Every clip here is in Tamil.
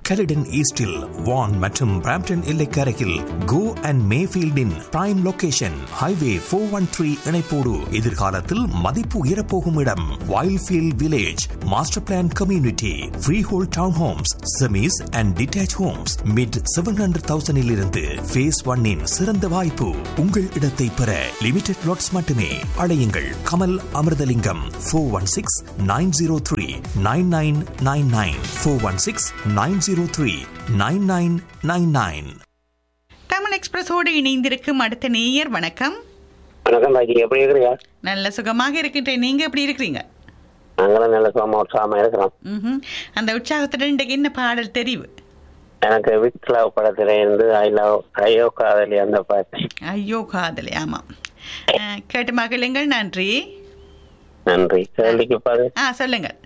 கெலிடன் ஈஸ்டில் வான் மற்றும் பிராம்டன் எல்லைக்கரையில் கோ அண்ட் மேஃபீல்டின் prime location highway four one three இணைப்போடு எதிர்காலத்தில் மதிப்பு உயரப்போகும் இடம் Wildfield village master plan community freehold town homes semis and detached homes mid seven hundred தௌசண்டில் இருந்து ஃபேஸ் ஒன்னின் சிறந்த வாய்ப்பு உங்கள் இடத்தை பெற லிமிடெட் லாட்ஸ் மட்டுமே அழையுங்கள் Kamal Amirthalingam four one six nine zero three nine nine nine nine four one six nine zero three nine nine nine nine Tamil எக்ஸ்பிரஸோடு இணைந்திருக்கும் அடுத்த நேயர் வணக்கம் வணக்கம் பாஜி எப்படி இருக்கிறீங்க நல்ல சுகமாக இருக்கின்றேன் நீங்க எப்படி இருக்கிறீங்க நாங்களும் நல்ல சுகமா உற்சாகமா இருக்கிறோம் ம்ஹும். அந்த உற்சாகத்துடன் இன்றைக்கு என்ன பாடல் தெரிவு எனக்கு வித் லவ் படத்துல இருந்து ஐ லவ் ஐயோ காதலி அந்த பாட்டு ஐயோ காதலி ஆமாம் அஹ், கேட்டு மகிழுங்கள் நன்றி நன்றி கேள்விக்கு பதில் ஆ சொல்லுங்கள்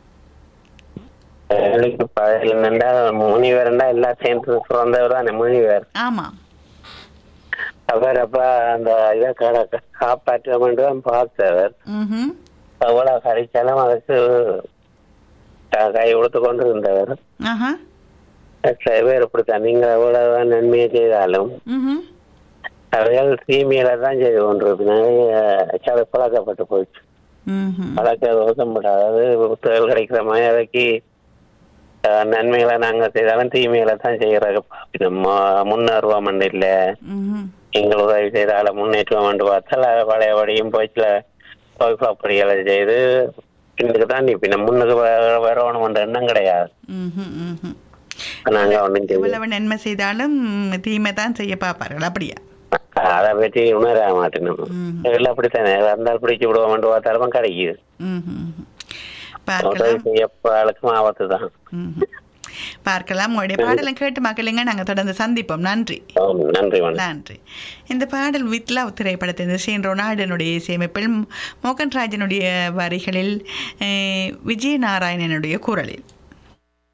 கேள்விக்கு பதில் என்னண்டா முனிவர்ண்டா எல்லா சேர்ந்து சிறந்தவர் தானே முனிவர் ஆமாம் அவர் அப்ப அந்த இதை கா- காப்பாற்ற வேண்டும் தான் பார்த்தவர் ம்ஹும். எவ்வளவு கழிச்சாலும் அதுக்கு க- கை கொடுத்து கொண்டு இருந்தவர் ஆஹா சில பேர் இப்படித்தான் நீங்க எவ்வளவு நன்மையை செய்தாலும் ம்ஹும். அவர்கள் தீமையில தான் செய்து கொண்டிருக்கிறாங்க சில பழக்கப்பட்டு போயிடுச்சு ம்ஹும். வழக்கு ஒதுக்கப்படாது அதாவது புத்தகம் கிடைக்கிற மாதிரி அதைக்கு அஹ், நன்மைகளை நாங்க செய்தாலும் தீமைகளை தான் செய்யறாங்க நம்ம முன்னேறுவோம் இல்ல ம்ஹும். எங்கள் உதவி செய்தால முன்னேற்றுவோம் என்று பார்த்தால் அது பழையபடியும் போய்ச்சில அப்படிகளை செய்து பின்னுக்கு தான் நீ பின்ன முன்னுக்கு வ- வரணும் என்ற எண்ணம் கிடையாது ம்ஹும். ம்ஹும். நாங்க ஒன்றும் செய்ய எவ்வளவு நன்மை செய்தாலும் தீமை தான் செய்ய பார்ப்பார்கள் அப்படியா அதை பற்றி உணர மாட்டேன் ம். எல்லாம் அப்படித்தானே இருந்தாலும் பிடிச்சி விடுவோம் என்று பார்த்தாலும் கிடைக்குது ம்ஹும். ம்ஹும். உதவி பார்க்கலாம் செய்ய ஆளுக்கும் ஆபத்து தான் ம்ஹும். பார்க்கலாம் உங்களுடைய பாடலை கேட்டு மக்களுங்க நாங்க தொடர்ந்து சந்திப்போம் நன்றி ஆம், நன்றி வணக்கம் நன்றி இந்த பாடல் வித் லவ் திரைப்படத்தின் ஷேன் ரொனால்டனுடைய இசையமைப்பில் மோகன்ராஜனுடைய வரிகளில் அஹ், விஜயநாராயணனுடைய குரலில்